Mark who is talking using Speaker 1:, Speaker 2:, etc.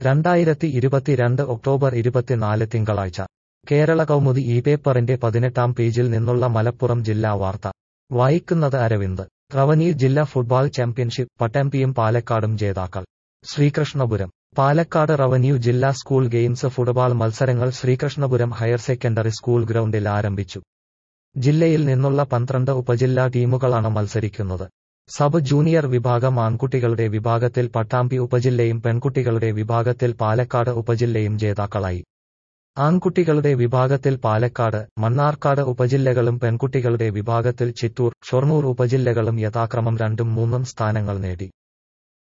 Speaker 1: രണ്ടായിരത്തി ഇരുപത്തിരണ്ട് ഒക്ടോബർ ഇരുപത്തിനാല് തിങ്കളാഴ്ച കേരള കൗമുദി ഈ പേപ്പറിന്റെ പതിനെട്ടാം പേജിൽ നിന്നുള്ള മലപ്പുറം ജില്ലാ വാർത്ത വായിക്കുന്നത് അരവിന്ദ് റവന്യൂ ജില്ലാ ഫുട്ബോൾ ചാമ്പ്യൻഷിപ്പ് പട്ടാമ്പിയും പാലക്കാടും ജേതാക്കൾ ശ്രീകൃഷ്ണപുരം പാലക്കാട് റവന്യൂ ജില്ലാ സ്കൂൾ ഗെയിംസ് ഫുട്ബോൾ മത്സരങ്ങൾ ശ്രീകൃഷ്ണപുരം ഹയർ സെക്കൻഡറി സ്കൂൾ ഗ്രൗണ്ടിൽ ആരംഭിച്ചു ജില്ലയിൽ നിന്നുള്ള പന്ത്രണ്ട് ഉപജില്ലാ ടീമുകളാണ് മത്സരിക്കുന്നത് സബ് ജൂനിയർ വിഭാഗം ആൺകുട്ടികളുടെ വിഭാഗത്തിൽ പട്ടാമ്പി ഉപജില്ലയും പെൺകുട്ടികളുടെ വിഭാഗത്തിൽ പാലക്കാട് ഉപജില്ലയും ജേതാക്കളായി ആൺകുട്ടികളുടെ വിഭാഗത്തിൽ പാലക്കാട് മണ്ണാർക്കാട് ഉപജില്ലകളും പെൺകുട്ടികളുടെ വിഭാഗത്തിൽ ചിറ്റൂർ ഷൊർണൂർ ഉപജില്ലകളും യഥാക്രമം രണ്ടും മൂന്നും സ്ഥാനങ്ങൾ നേടി